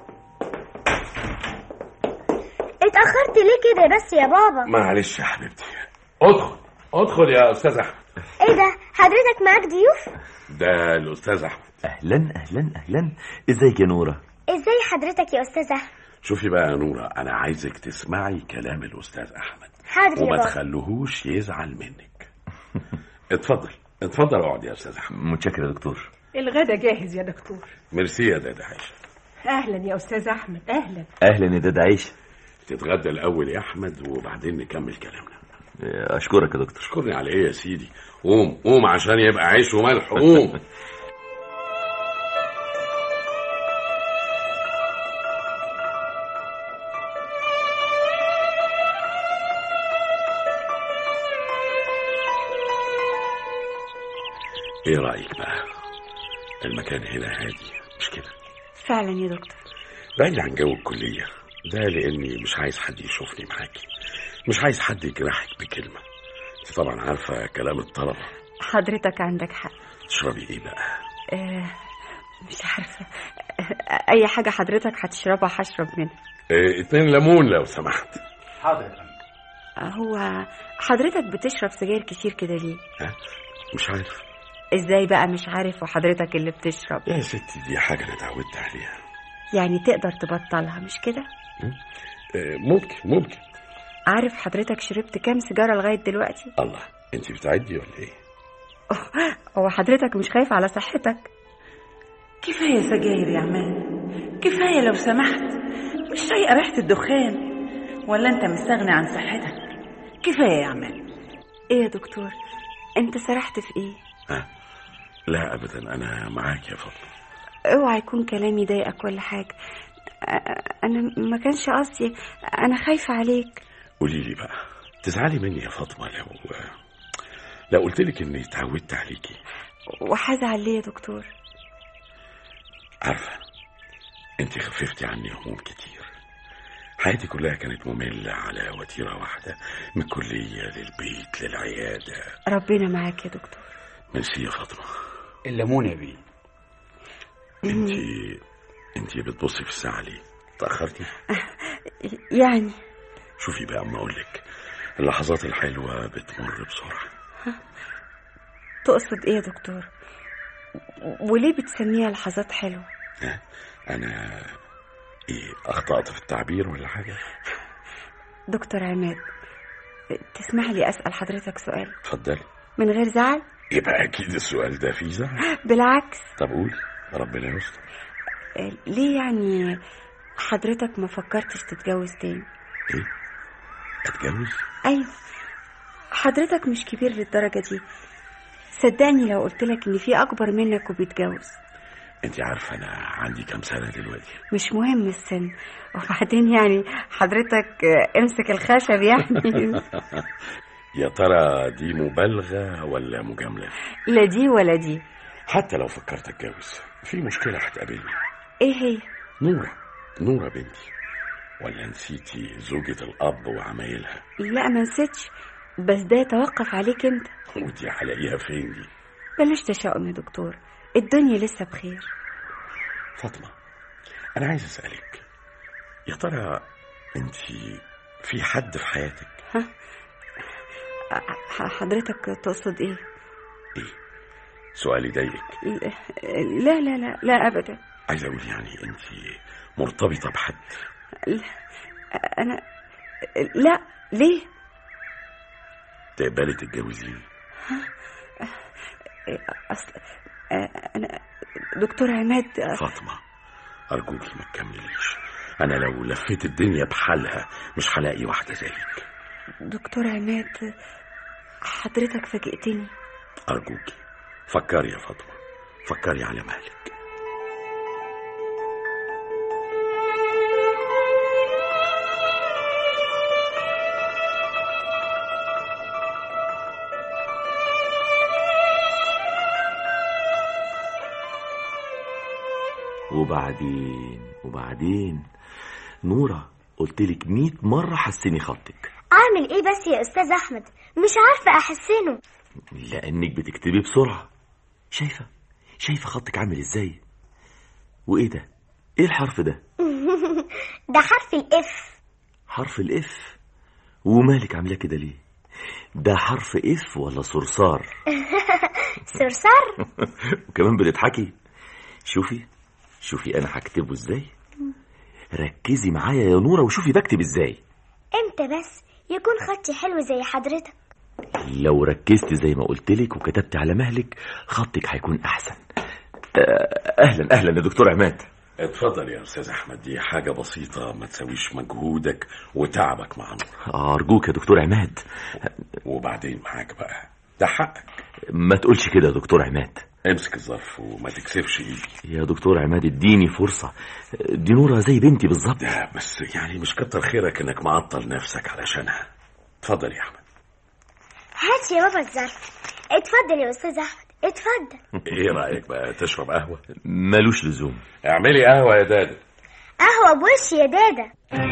اتأخرت ليه كده بس يا بابا معلش يا حبيبتي ادخل ادخل يا استاذ احمد ايه ده حضرتك معاك ضيوف ده الاستاذ احمد اهلا اهلا اهلا ازيك يا نورة ازاي حضرتك يا استاذ احمد شوفي بقى يا نورة انا عايزك تسمعي كلام الاستاذ احمد حاضر يا وما بابا تخلوهوش يزعل منك اتفضل اتفضل اقعد يا استاذ احمد متشكر يا دكتور الغدا جاهز يا دكتور ميرسي يا دادا عائشه اهلا يا استاذ احمد اهلا اهلا يا دادا عيشة تتغدى الاول يا احمد وبعدين نكمل كلامنا اشكرك يا دكتور تشكرني على ايه يا سيدي قوم قوم عشان يبقى عيش وملح قوم ايه رايك بقى المكان هنا هادي مش كده فعلا يا دكتور بعيد عن جو الكليه ده لاني مش عايز حد يشوفني معاكي مش عايز حد يجرحك بكلمه انت طبعا عارفه كلام الطلبه حضرتك عندك حق تشربي ايه بقى آه مش عارفة آه، أي حاجة حضرتك هتشربها هشرب منها إيه اتنين ليمون لو سمحت حاضر يا فندم آه، هو حضرتك بتشرب سجاير كتير كده ليه؟ ها مش عارف ازاي بقى مش عارف وحضرتك اللي بتشرب يا ستي دي حاجه انا اتعودت عليها يعني تقدر تبطلها مش كده؟ إيه ممكن ممكن عارف حضرتك شربت كام سيجارة لغاية دلوقتي؟ الله انت بتعدي ولا ايه هو حضرتك مش خايف على صحتك؟ كفاية سجاير يا عماد كفاية لو سمحت مش طايقة ريحة الدخان ولا انت مستغني عن صحتك كفاية يا عماد ايه يا دكتور؟ انت سرحت في ايه؟ ها لا ابدا انا معاك يا فاطمه اوعى يكون كلامي ضايقك ولا حاجة آه، انا ما كانش قصدي انا خايفة عليك قولي لي بقى تزعلي مني يا فاطمه لو لو قلت لك اني اتعودت عليكي وهزعل ليه يا دكتور؟ عارفه انت خففتي عني هموم كتير حياتي كلها كانت مملة على وتيرة واحدة من الكلية للبيت للعيادة ربنا معاك يا دكتور ميرسي يا فاطمة الليمون يا بيه انت انت بتبصي في الساعة ليه؟ تأخرتي؟ يعني شوفي بقى اما اقول لك اللحظات الحلوة بتمر بسرعة تقصد ايه يا دكتور؟ وليه بتسميها لحظات حلوة؟ ها؟ انا ايه اخطأت في التعبير ولا حاجة؟ دكتور عماد تسمح لي أسأل حضرتك سؤال اتفضلي من غير زعل؟ يبقى اكيد السؤال ده فيه زعل بالعكس طب قولي ربنا يستر آه، ليه يعني حضرتك ما فكرتش تتجوز تاني؟ ايه؟ اتجوز؟ أيوة حضرتك مش كبير للدرجة دي صدقني لو قلت لك إن في أكبر منك وبيتجوز انت عارفة انا عندي كام سنة دلوقتي مش مهم السن وبعدين يعني حضرتك آه، امسك الخشب يعني يا ترى دي مبالغة ولا مجاملة؟ لا دي ولا دي حتى لو فكرت اتجوز في مشكلة هتقابلني ايه هي نورة نورة بنتي ولا نسيتي زوجة الأب وعمايلها لا ما نسيتش بس ده يتوقف عليك انت ودي هلاقيها فين دي بلاش تشاؤم يا دكتور الدنيا لسه بخير فاطمة أنا عايز أسألك يا ترى أنت في حد في حياتك ح- حضرتك تقصد ايه سؤال يضايقك لا لا لا لا ابدا عايز أقول يعني أنت مرتبطة بحد لا، انا لا ليه تقبلي تتجوزيني اصل انا دكتور عماد فاطمة أرجوكي ما تكمليش أنا لو لفيت الدنيا بحالها مش هلاقي واحدة زيك دكتور عماد حضرتك فاجئتني أرجوكي فكري يا فاطمة فكري على مهلك وبعدين وبعدين نورة قلت لك 100 مرة حسني خطك اعمل ايه بس يا استاذ احمد مش عارفه احسنه لأنك بتكتبي بسرعة شايفة شايفة خطك عامل ازاي وإيه ده إيه الحرف ده ده حرف الاف حرف الإف ومالك عاملاه كده ليه ده حرف إف ولا صرصار صرصار وكمان بتضحكي شوفي شوفي أنا هكتبه ازاي ركزي معايا يا نورة وشوفي بكتب ازاي امتى بس يكون خطي حلو زي حضرتك لو ركزت زي ما قلت لك وكتبت على مهلك خطك هيكون احسن آه، اهلا اهلا يا دكتور عماد اتفضل يا أستاذ أحمد دي حاجة بسيطة ما تسويش مجهودك وتعبك مع نور ارجوك يا دكتور عماد وبعدين معاك بقى ده حقك ما تقولش كده يا دكتور عماد امسك الظرف وما تكسفش ايدي يا دكتور عماد اديني فرصة دي نورة زي بنتي بالظبط ده بس يعني مش كتر خيرك انك معطل نفسك علشانها اتفضل يا احمد هات يا بابا الظرف اتفضل يا استاذ احمد اتفضل ايه رايك بقى تشرب قهوه ملوش لزوم اعملي قهوه يا دادا قهوة بوش يا دادا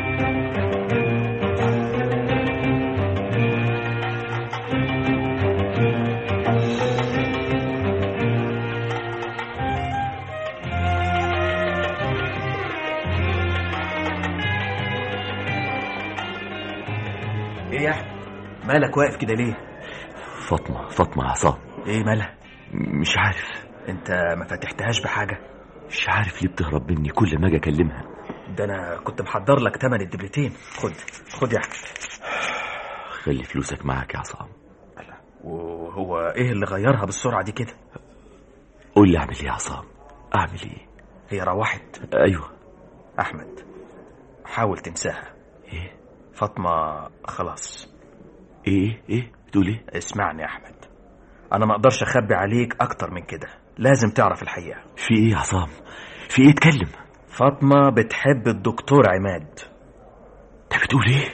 ايه يا احمد مالك واقف كده ليه فاطمة فاطمة عصام ايه مالها مش عارف انت ما فتحتهاش بحاجه مش عارف ليه بتهرب مني كل ما اجي اكلمها ده انا كنت محضر لك تمن الدبلتين خد خد يا احمد خلي فلوسك معك يا عصام وهو ايه اللي غيرها بالسرعه دي كده قول لي اعمل ايه يا عصام اعمل ايه هي روحت ايوه احمد حاول تنساها ايه فاطمه خلاص ايه ايه بتقول ايه اسمعني يا احمد انا ما اقدرش اخبي عليك اكتر من كده لازم تعرف الحقيقه في ايه يا عصام في ايه اتكلم فاطمه بتحب الدكتور عماد انت بتقول ايه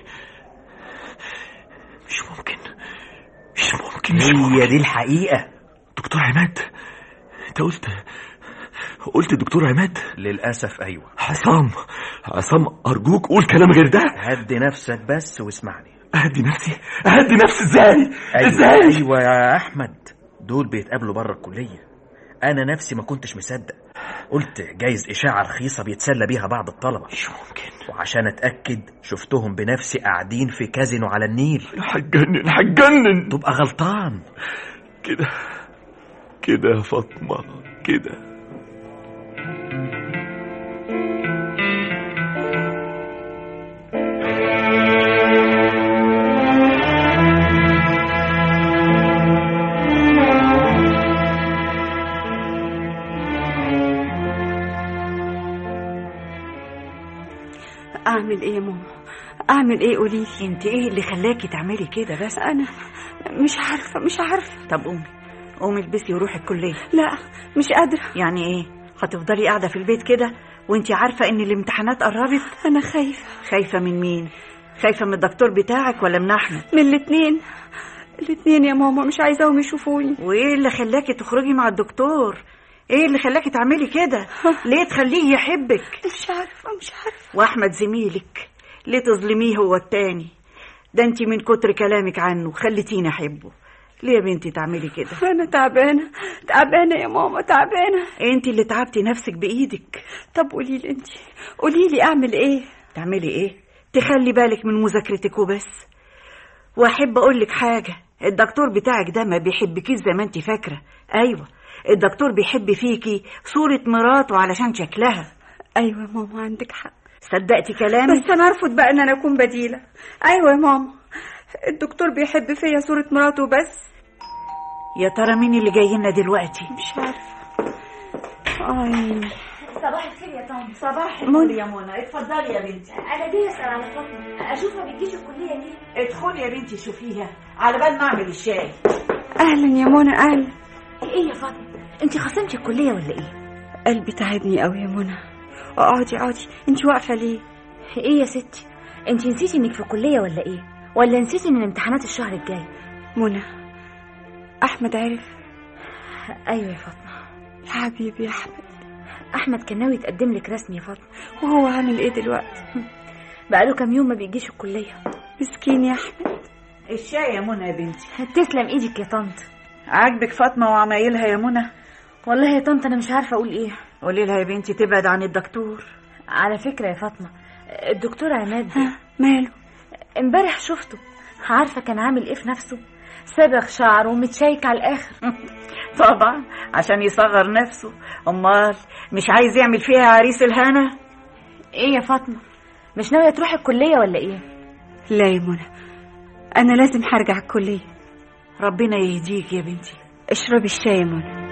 مش ممكن مش ممكن مش هي ممكن. دي الحقيقه دكتور عماد انت قلت قلت دكتور عماد للاسف ايوه عصام عصام ارجوك قول كلام غير ده هدي نفسك بس واسمعني اهدي نفسي اهدي نفسي ازاي أيوة ازاي ايوه يا احمد دول بيتقابلوا بره الكليه انا نفسي ما كنتش مصدق قلت جايز اشاعه رخيصه بيتسلى بيها بعض الطلبه مش ممكن وعشان اتاكد شفتهم بنفسي قاعدين في كازينو على النيل هتجنن هتجنن تبقى غلطان كده كده يا فاطمة كده اعمل ايه يا ماما اعمل ايه قولي لي انت ايه اللي خلاكي تعملي كده بس انا مش عارفه مش عارفه طب قومي قومي البسي وروحي الكليه لا مش قادره يعني ايه هتفضلي قاعده في البيت كده وانت عارفه ان الامتحانات قربت انا خايفه خايفه من مين خايفه من الدكتور بتاعك ولا من احمد من الاتنين الاتنين يا ماما مش عايزاهم يشوفوني وايه اللي خلاكي تخرجي مع الدكتور ايه اللي خلاكي تعملي كده ليه تخليه يحبك مش عارفه مش عارفه واحمد زميلك ليه تظلميه هو التاني ده انت من كتر كلامك عنه خليتيني احبه ليه يا بنتي تعملي كده انا تعبانه تعبانه يا ماما تعبانه انت اللي تعبتي نفسك بايدك طب قولي لي انت قولي لي اعمل ايه تعملي ايه تخلي بالك من مذاكرتك وبس واحب اقول لك حاجه الدكتور بتاعك ده ما بيحبكيش زي ما انت فاكره ايوه الدكتور بيحب فيكي صوره مراته علشان شكلها ايوه يا ماما عندك حق صدقتي كلامي بس انا ارفض بقى ان انا اكون بديله ايوه يا ماما الدكتور بيحب فيا صوره مراته بس يا ترى مين اللي جاي لنا دلوقتي مش عارفه اي صباح الخير يا طنط صباح منى. يا منى اتفضلي يا بنتي انا جاي اسال على فاطمه اشوف ما بتجيش الكليه ليه ادخلي يا بنتي شوفيها على بال ما اعمل الشاي اهلا يا منى اهلا ايه يا فاطمه انت خصمتي الكليه ولا ايه قلبي تعبني قوي يا منى اقعدي اقعدي انت واقفه ليه ايه يا ستي انت نسيتي انك في الكليه ولا ايه ولا نسيتي ان الامتحانات الشهر الجاي منى احمد عرف ايوه يا فاطمه يا حبيبي يا احمد احمد كان ناوي يتقدم لك رسمي يا فاطمه وهو عامل ايه دلوقتي بقاله كام يوم ما بيجيش الكليه مسكين يا احمد الشاي يا منى يا بنتي تسلم ايدك يا طنط عاجبك فاطمه وعمايلها يا منى والله يا طنط انا مش عارفه اقول ايه قولي لها يا بنتي تبعد عن الدكتور على فكره يا فاطمه الدكتور عماد ده ها ماله امبارح شفته عارفه كان عامل ايه في نفسه صبغ شعره ومتشيك على الاخر طبعا عشان يصغر نفسه امال مش عايز يعمل فيها عريس الهنا ايه يا فاطمه مش ناويه تروحي الكليه ولا ايه لا يا منى انا لازم هرجع الكليه ربنا يهديك يا بنتي اشربي الشاي يا منى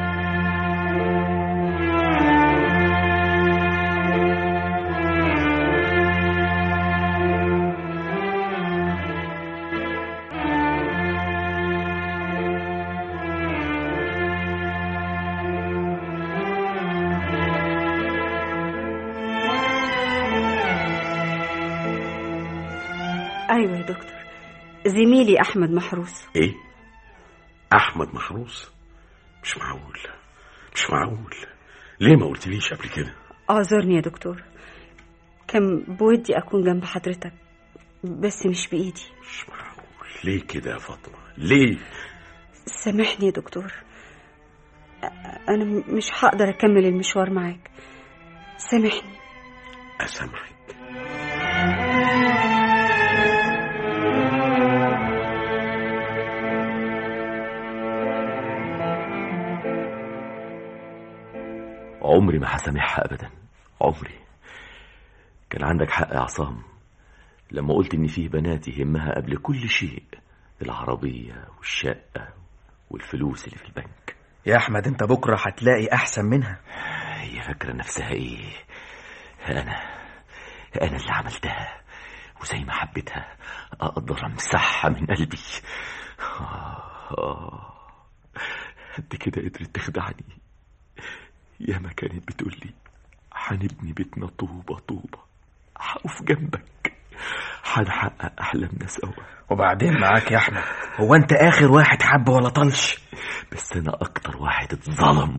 ايوه يا دكتور زميلي احمد محروس ايه احمد محروس مش معقول مش معقول ليه ما قلتليش قبل كده اعذرني يا دكتور كان بودي اكون جنب حضرتك بس مش بايدي مش معقول ليه كده يا فاطمه ليه سامحني يا دكتور أ- انا م- مش هقدر اكمل المشوار معاك سامحني اسامحك عمري ما هسامحها ابدا عمري كان عندك حق يا عصام لما قلت ان فيه بنات يهمها قبل كل شيء العربية والشقة والفلوس اللي في البنك يا احمد انت بكره هتلاقي احسن منها هي فاكرة نفسها ايه انا انا اللي عملتها وزي ما حبيتها اقدر امسحها من قلبي آه، آه. قد كده قدرت تخدعني ياما كانت بتقول لي هنبني بيتنا طوبة طوبة هقف جنبك هنحقق أحلامنا سوا وبعدين معاك يا احمد هو انت اخر واحد حب ولا طلش بس أنا أكتر واحد اتظلم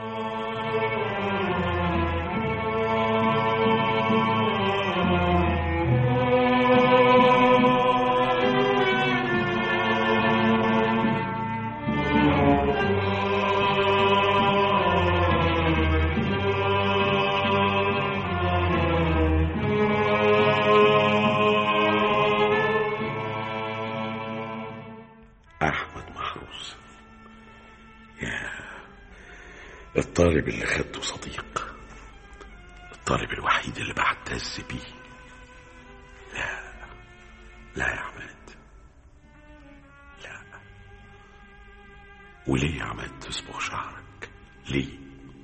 احمد محروس يا الطالب اللي خدته صديق الطالب الوحيد اللي بعتز بيه لا لا يا عماد لا وليه يا عماد تصبغ شعرك ليه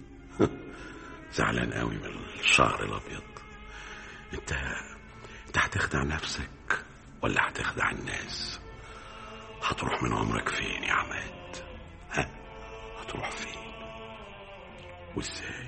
زعلان قوي من الشعر الابيض انت انت هتخدع نفسك ولا هتخدع الناس هتروح من عمرك فين يا عماد ها هتروح فين وازاي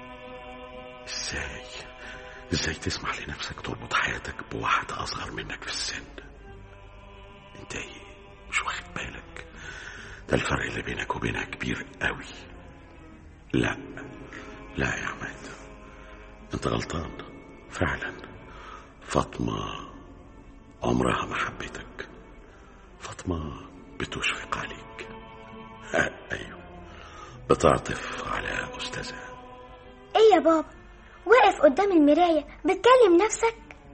ازاي ازاي تسمح لنفسك تربط حياتك بواحد اصغر منك في السن انت ايه مش واخد بالك ده الفرق اللي بينك وبينها كبير قوي لا لا يا عماد انت غلطان فعلا فاطمه عمرها ما حبيتك فاطمة بتشفق عليك آه أيوه بتعطف على أستاذها ايه يا بابا واقف قدام المراية بتكلم نفسك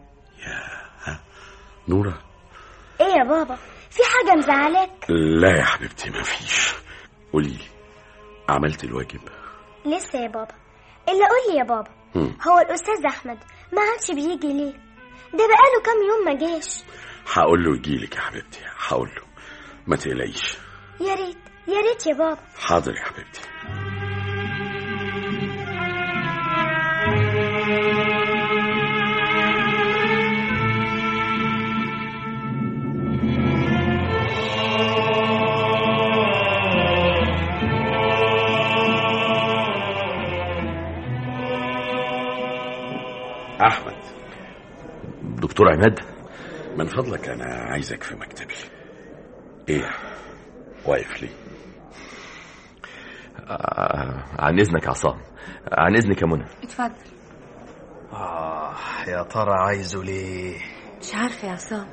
نورة ايه يا بابا في حاجة مزعلاك لا يا حبيبتي ما فيش قوليلي عملت الواجب لسه يا بابا الا قول لي يا بابا هم. هو الاستاذ احمد ما عادش بيجي ليه ده بقاله كام يوم ما جاش هقول له يجيلك يا حبيبتي هقول له ما تقلقيش يا ريت يا ريت يا بابا حاضر يا حبيبتي أحمد دكتور عماد من فضلك أنا عايزك في مكتبي إيه واقف ليه آه، عن إذنك يا عصام عن إذنك يا منى اتفضل آه يا ترى عايزه ليه مش عارفة يا عصام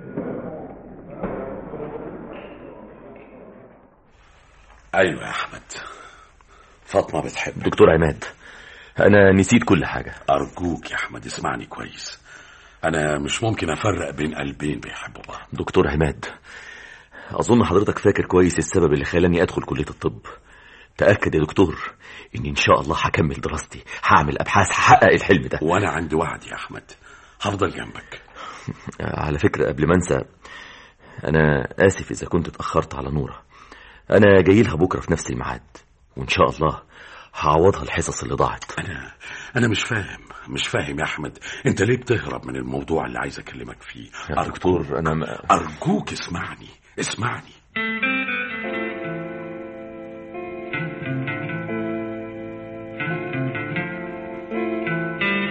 أيوة يا أحمد فاطمة بتحبك دكتور عماد أنا نسيت كل حاجة أرجوك يا أحمد اسمعني كويس أنا مش ممكن أفرق بين قلبين بيحبوا بعض دكتور عماد أظن حضرتك فاكر كويس السبب اللي خلاني أدخل كلية الطب تأكد يا دكتور إني إن شاء الله هكمل دراستي هعمل أبحاث هحقق الحلم ده وأنا عندي وعد يا أحمد هفضل جنبك على فكرة قبل ما أنسى أنا آسف إذا كنت اتأخرت على نورة أنا جاي لها بكرة في نفس الميعاد وإن شاء الله هعوضها الحصص اللي ضاعت أنا أنا مش فاهم مش فاهم يا أحمد أنت ليه بتهرب من الموضوع اللي عايز أكلمك فيه يا دكتور أنا ما... أرجوك اسمعني اسمعني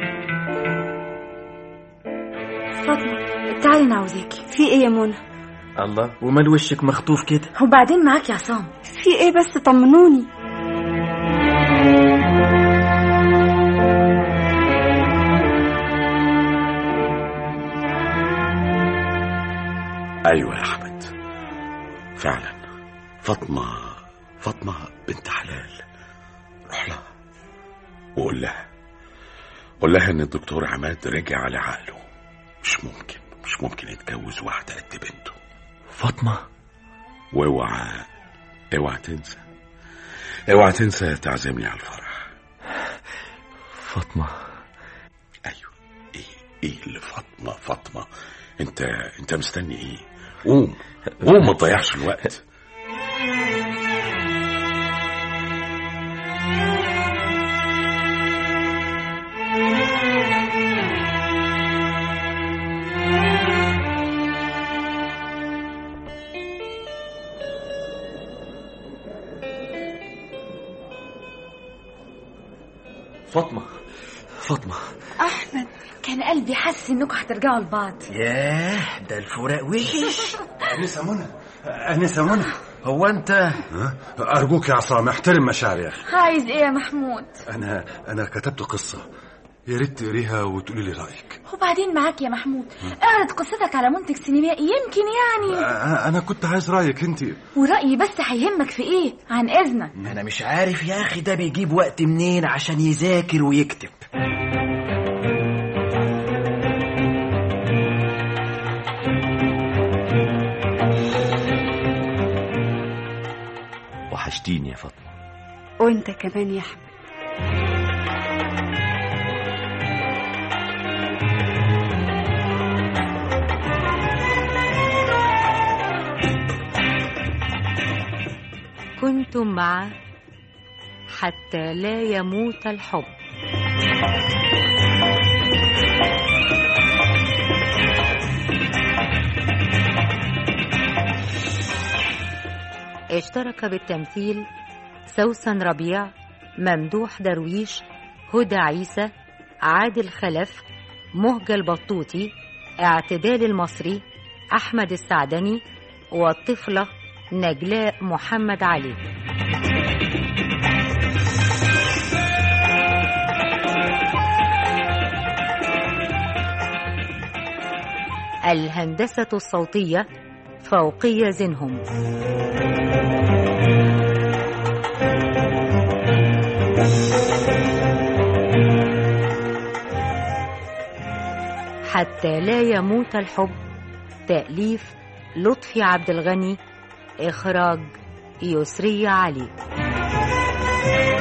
فاطمة تعالي انا عاوزاكي في ايه يا منى الله ومال وشك مخطوف كده وبعدين معاك يا عصام في ايه بس طمنوني ايوه يا احمد فعلا فاطمه فاطمه بنت حلال روح لها وقول لها قول لها ان الدكتور عماد رجع على عقله مش ممكن مش ممكن يتجوز واحده قد بنته فاطمه واوعى اوعى تنسى اوعى تنسى تعزمني على الفرح فاطمه ايوه ايه ايه اللي فاطمه فاطمه انت انت مستني ايه قوم قوم ما تضيعش الوقت فاطمه فاطمه احمد كان قلبي حاسس انكم هترجعوا لبعض ياه ده الفراق وحش انسه منى انسه منى هو انت ها؟ ارجوك يا عصام احترم مشاعري يا اخي عايز ايه يا محمود انا انا كتبت قصه يا ريت تقريها وتقولي لي رايك وبعدين معاك يا محمود اعرض قصتك على منتج سينمائي يمكن يعني أ- انا كنت عايز رايك انت ورأيي بس هيهمك في ايه عن اذنك انا مش عارف يا اخي ده بيجيب وقت منين عشان يذاكر ويكتب وحشتيني يا فاطمه وانت كمان يا احمد كنتم مع حتى لا يموت الحب اشترك بالتمثيل سوسن ربيع ممدوح درويش هدى عيسى عادل خلف مهجة البطوطي اعتدال المصري أحمد السعدني والطفلة نجلاء محمد علي الهندسة الصوتية فوقية زنهم حتى لا يموت الحب تأليف لطفي عبد الغني إخراج يسري علي